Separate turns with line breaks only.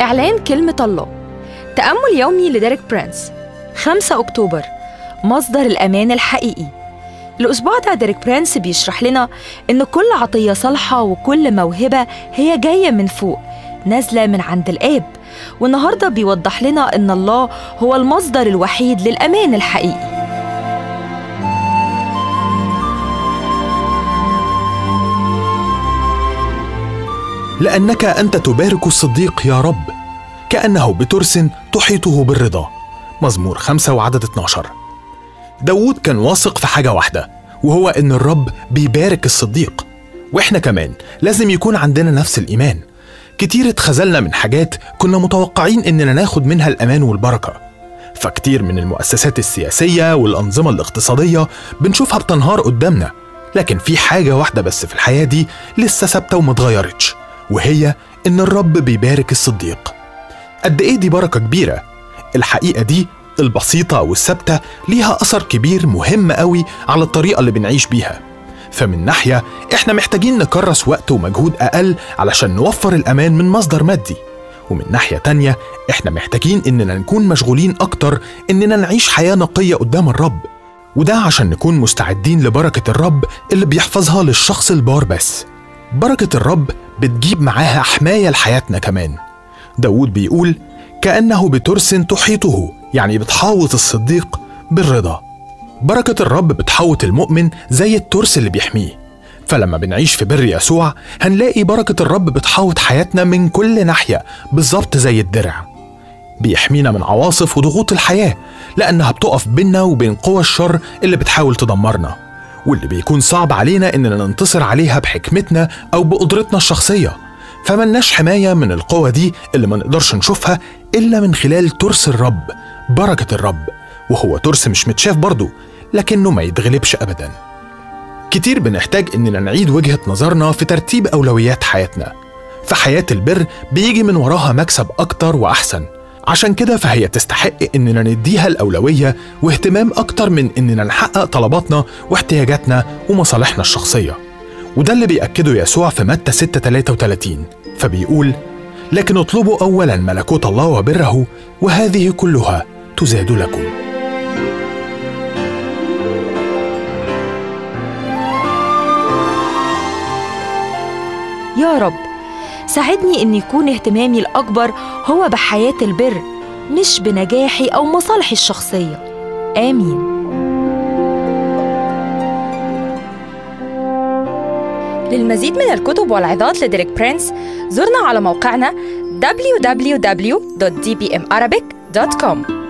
إعلان كلمة الله تأمل يومي لديريك برانس 5 أكتوبر مصدر الأمان الحقيقي الأسبوع ده ديريك برانس بيشرح لنا إن كل عطية صالحة وكل موهبة هي جاية من فوق نازلة من عند الآب والنهاردة بيوضح لنا إن الله هو المصدر الوحيد للأمان الحقيقي
لأنك أنت تبارك الصديق يا رب كأنه بترس تحيطه بالرضا مزمور خمسة وعدد 12 داود كان واثق في حاجة واحدة وهو إن الرب بيبارك الصديق وإحنا كمان لازم يكون عندنا نفس الإيمان كتير اتخذلنا من حاجات كنا متوقعين إننا ناخد منها الأمان والبركة فكتير من المؤسسات السياسية والأنظمة الاقتصادية بنشوفها بتنهار قدامنا لكن في حاجة واحدة بس في الحياة دي لسه ثابتة ومتغيرتش وهي إن الرب بيبارك الصديق قد إيه دي بركة كبيرة الحقيقة دي البسيطة والثابتة ليها أثر كبير مهم قوي على الطريقة اللي بنعيش بيها فمن ناحية إحنا محتاجين نكرس وقت ومجهود أقل علشان نوفر الأمان من مصدر مادي ومن ناحية تانية إحنا محتاجين إننا نكون مشغولين أكتر إننا نعيش حياة نقية قدام الرب وده عشان نكون مستعدين لبركة الرب اللي بيحفظها للشخص البار بس بركة الرب بتجيب معاها حماية لحياتنا كمان داود بيقول كأنه بترس تحيطه يعني بتحاوط الصديق بالرضا بركة الرب بتحوط المؤمن زي الترس اللي بيحميه فلما بنعيش في بر يسوع هنلاقي بركة الرب بتحوط حياتنا من كل ناحية بالظبط زي الدرع بيحمينا من عواصف وضغوط الحياة لأنها بتقف بينا وبين قوى الشر اللي بتحاول تدمرنا واللي بيكون صعب علينا إننا ننتصر عليها بحكمتنا أو بقدرتنا الشخصية فملناش حماية من القوة دي اللي ما نقدرش نشوفها إلا من خلال ترس الرب بركة الرب وهو ترس مش متشاف برضه لكنه ما يتغلبش أبدا كتير بنحتاج إننا نعيد وجهة نظرنا في ترتيب أولويات حياتنا فحياة البر بيجي من وراها مكسب أكتر وأحسن عشان كده فهي تستحق إننا نديها الأولوية واهتمام أكتر من إننا نحقق طلباتنا واحتياجاتنا ومصالحنا الشخصية وده اللي بيأكده يسوع في متى 6 33 فبيقول لكن اطلبوا أولا ملكوت الله وبره وهذه كلها تزاد لكم
يا رب ساعدني إن يكون اهتمامي الأكبر هو بحياة البر مش بنجاحي أو مصالحي الشخصية آمين للمزيد من الكتب والعظات لديريك برينس زرنا على موقعنا www.dbmarabic.com